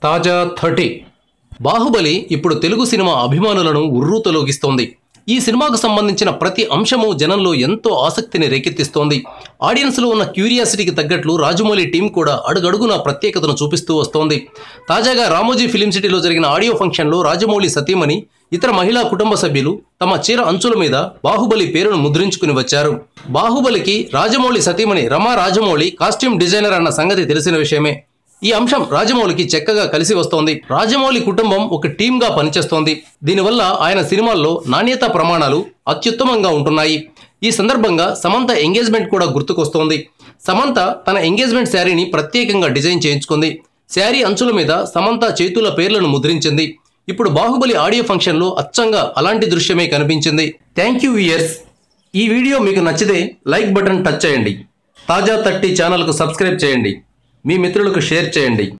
తాజా థర్టీ బాహుబలి ఇప్పుడు తెలుగు సినిమా అభిమానులను ఉర్రూతలోగిస్తోంది ఈ సినిమాకు సంబంధించిన ప్రతి అంశము జనంలో ఎంతో ఆసక్తిని రేకెత్తిస్తోంది ఆడియన్స్లో ఉన్న క్యూరియాసిటీకి తగ్గట్లు రాజమౌళి టీం కూడా అడుగడుగునా ప్రత్యేకతను చూపిస్తూ వస్తోంది తాజాగా రామోజీ ఫిలిం సిటీలో జరిగిన ఆడియో ఫంక్షన్లో రాజమౌళి సతీమణి ఇతర మహిళా కుటుంబ సభ్యులు తమ చీర అంచుల మీద బాహుబలి పేరును ముద్రించుకుని వచ్చారు బాహుబలికి రాజమౌళి సతీమణి రమా రాజమౌళి కాస్ట్యూమ్ డిజైనర్ అన్న సంగతి తెలిసిన విషయమే ఈ అంశం రాజమౌళికి చక్కగా కలిసి వస్తోంది రాజమౌళి కుటుంబం ఒక టీంగా పనిచేస్తోంది దీనివల్ల ఆయన సినిమాల్లో నాణ్యత ప్రమాణాలు అత్యుత్తమంగా ఉంటున్నాయి ఈ సందర్భంగా సమంత ఎంగేజ్మెంట్ కూడా గుర్తుకొస్తోంది సమంత తన ఎంగేజ్మెంట్ శారీని ప్రత్యేకంగా డిజైన్ చేయించుకుంది శారీ అంచుల మీద సమంత చేతుల పేర్లను ముద్రించింది ఇప్పుడు బాహుబలి ఆడియో ఫంక్షన్లో అచ్చంగా అలాంటి దృశ్యమే కనిపించింది థ్యాంక్ యూ ఇయర్స్ ఈ వీడియో మీకు నచ్చితే లైక్ బటన్ టచ్ చేయండి తాజా థర్టీ ఛానల్కు సబ్స్క్రైబ్ చేయండి మీ మిత్రులకు షేర్ చేయండి